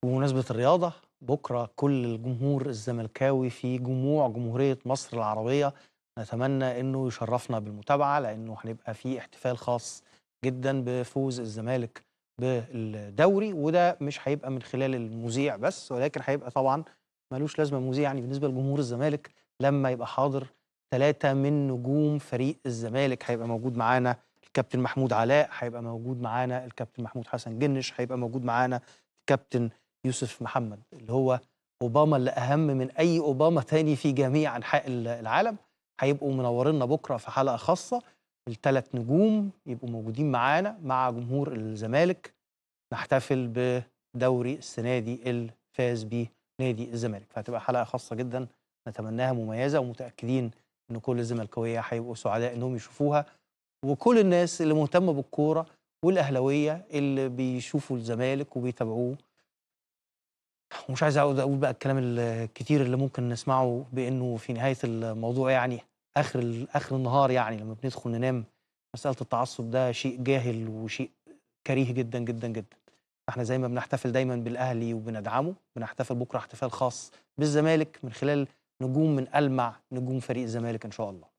بمناسبة الرياضة بكرة كل الجمهور الزملكاوي في جموع جمهورية مصر العربية نتمنى انه يشرفنا بالمتابعة لانه هنبقى في احتفال خاص جدا بفوز الزمالك بالدوري وده مش هيبقى من خلال المذيع بس ولكن هيبقى طبعا ملوش لازمة مذيع يعني بالنسبة لجمهور الزمالك لما يبقى حاضر ثلاثة من نجوم فريق الزمالك هيبقى موجود معانا الكابتن محمود علاء هيبقى موجود معانا الكابتن محمود حسن جنش هيبقى موجود معانا الكابتن يوسف محمد اللي هو اوباما اللي اهم من اي اوباما تاني في جميع انحاء العالم هيبقوا منورينا بكره في حلقه خاصه الثلاث نجوم يبقوا موجودين معانا مع جمهور الزمالك نحتفل بدوري السنه دي اللي فاز بيه نادي الزمالك فهتبقى حلقه خاصه جدا نتمناها مميزه ومتاكدين ان كل الزملكاويه هيبقوا سعداء انهم يشوفوها وكل الناس اللي مهتمه بالكوره والاهلاويه اللي بيشوفوا الزمالك وبيتابعوه ومش عايز اقعد اقول بقى الكلام الكتير اللي ممكن نسمعه بانه في نهايه الموضوع يعني اخر اخر النهار يعني لما بندخل ننام مساله التعصب ده شيء جاهل وشيء كريه جدا جدا جدا احنا زي ما بنحتفل دايما بالاهلي وبندعمه بنحتفل بكره احتفال خاص بالزمالك من خلال نجوم من المع نجوم فريق الزمالك ان شاء الله